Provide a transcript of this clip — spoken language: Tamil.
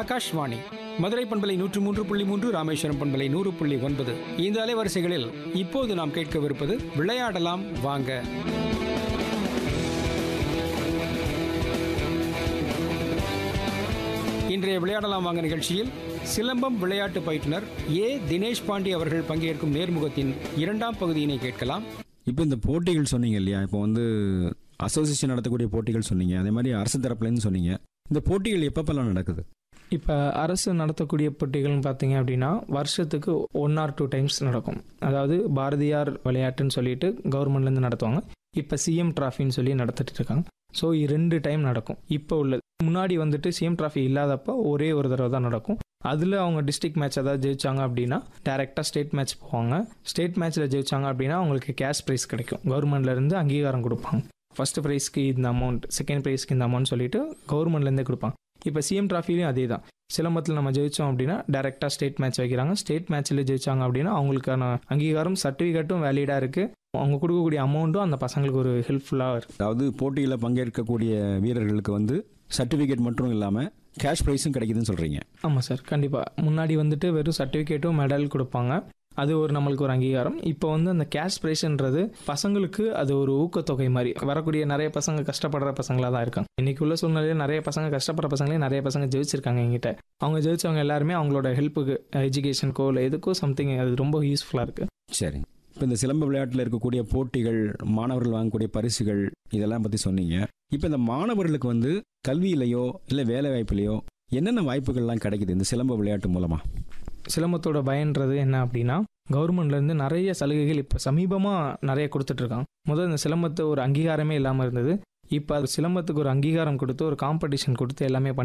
ஆகாஷ்வாணி மதுரை பண்பலை நூற்று மூன்று புள்ளி மூன்று ராமேஸ்வரம் பண்பலை நூறு புள்ளி ஒன்பது இந்த அலைவரிசைகளில் இப்போது நாம் கேட்கவிருப்பது விளையாடலாம் வாங்க இன்றைய விளையாடலாம் வாங்க நிகழ்ச்சியில் சிலம்பம் விளையாட்டு பயிற்றுனர் ஏ தினேஷ் பாண்டி அவர்கள் பங்கேற்கும் நேர்முகத்தின் இரண்டாம் பகுதியினை கேட்கலாம் இப்போ இந்த போட்டிகள் சொன்னீங்க இல்லையா இப்போ வந்து அசோசியேஷன் நடத்தக்கூடிய போட்டிகள் சொன்னீங்க அதே மாதிரி அரசு தரப்புலேருந்து சொன்னீங்க இந்த போட்டிகள் எப்பப்பெல்லாம் நடக்குது இப்போ அரசு நடத்தக்கூடிய போட்டிகள்னு பார்த்தீங்க அப்படின்னா வருஷத்துக்கு ஒன் ஆர் டூ டைம்ஸ் நடக்கும் அதாவது பாரதியார் விளையாட்டுன்னு சொல்லிட்டு கவர்மெண்ட்லேருந்து நடத்துவாங்க இப்போ சிஎம் டிராஃபின்னு சொல்லி நடத்திட்டு இருக்காங்க ஸோ ரெண்டு டைம் நடக்கும் இப்போ உள்ளது முன்னாடி வந்துட்டு சிஎம் டிராஃபி இல்லாதப்போ ஒரே ஒரு தடவை தான் நடக்கும் அதில் அவங்க டிஸ்ட்ரிக்ட் மேட்ச் ஏதாவது ஜெயிச்சாங்க அப்படின்னா டேரெக்டாக ஸ்டேட் மேட்ச் போவாங்க ஸ்டேட் மேட்ச்சில் ஜெயிச்சாங்க அப்படின்னா அவங்களுக்கு கேஷ் ப்ரைஸ் கிடைக்கும் கவர்மெண்ட்லேருந்து அங்கீகாரம் கொடுப்பாங்க ஃபர்ஸ்ட் ப்ரைஸ்க்கு இந்த அமௌண்ட் செகண்ட் ப்ரைஸ்க்கு இந்த அமௌண்ட் சொல்லிட்டு கவர்மெண்ட்லேருந்தே கொடுப்பாங்க இப்போ சிஎம் டிராஃபிலையும் அதே தான் சிலம்பத்தில் நம்ம ஜெயிச்சோம் அப்படின்னா டேரெக்டாக ஸ்டேட் மேட்ச் வைக்கிறாங்க ஸ்டேட் மேட்ச்சில் ஜெயிச்சாங்க அப்படின்னா அவங்களுக்கான அங்கீகாரம் சர்டிஃபிகேட்டும் வேலிடாக இருக்குது அவங்க கொடுக்கக்கூடிய அமௌண்ட்டும் அந்த பசங்களுக்கு ஒரு ஹெல்ப்ஃபுல்லாக இருக்குது அதாவது போட்டியில் பங்கேற்கக்கூடிய வீரர்களுக்கு வந்து சர்டிஃபிகேட் மட்டும் இல்லாமல் கேஷ் ப்ரைஸும் கிடைக்குதுன்னு சொல்கிறீங்க ஆமாம் சார் கண்டிப்பாக முன்னாடி வந்துட்டு வெறும் சர்டிஃபிகேட்டும் மெடல் கொடுப்பாங்க அது ஒரு நம்மளுக்கு ஒரு அங்கீகாரம் இப்போ வந்து அந்த கேஷ் ப்ரைஸ்ன்றது பசங்களுக்கு அது ஒரு ஊக்கத்தொகை மாதிரி வரக்கூடிய நிறைய பசங்க கஷ்டப்படுற பசங்களாக தான் இருக்காங்க இன்னைக்கு உள்ள சூழ்நிலையில் நிறைய பசங்க கஷ்டப்படுற பசங்களே நிறைய பசங்க ஜெயிச்சிருக்காங்க எங்கிட்ட அவங்க ஜெயிச்சவங்க எல்லாருமே அவங்களோட ஹெல்ப்புக்கு எஜுகேஷனுக்கோ இல்லை எதுக்கோ சம்திங் அது ரொம்ப யூஸ்ஃபுல்லாக இருக்குது சரி இப்போ இந்த சிலம்ப விளையாட்டில் இருக்கக்கூடிய போட்டிகள் மாணவர்கள் வாங்கக்கூடிய பரிசுகள் இதெல்லாம் பற்றி சொன்னீங்க இப்போ இந்த மாணவர்களுக்கு வந்து கல்வியிலையோ இல்லை வேலை வாய்ப்புலையோ என்னென்ன வாய்ப்புகள்லாம் கிடைக்குது இந்த சிலம்ப விளையாட்டு மூலமாக சிலம்பத்தோட பயன்றது என்ன அப்படின்னா கவர்மெண்ட்லேருந்து நிறைய சலுகைகள் இப்போ சமீபமாக நிறைய கொடுத்துட்ருக்காங்க முதல் இந்த சிலம்பத்தை ஒரு அங்கீகாரமே இல்லாமல் இருந்தது இப்போ அது சிலம்பத்துக்கு ஒரு அங்கீகாரம் கொடுத்து ஒரு காம்படிஷன் கொடுத்து எல்லாமே பண்ணி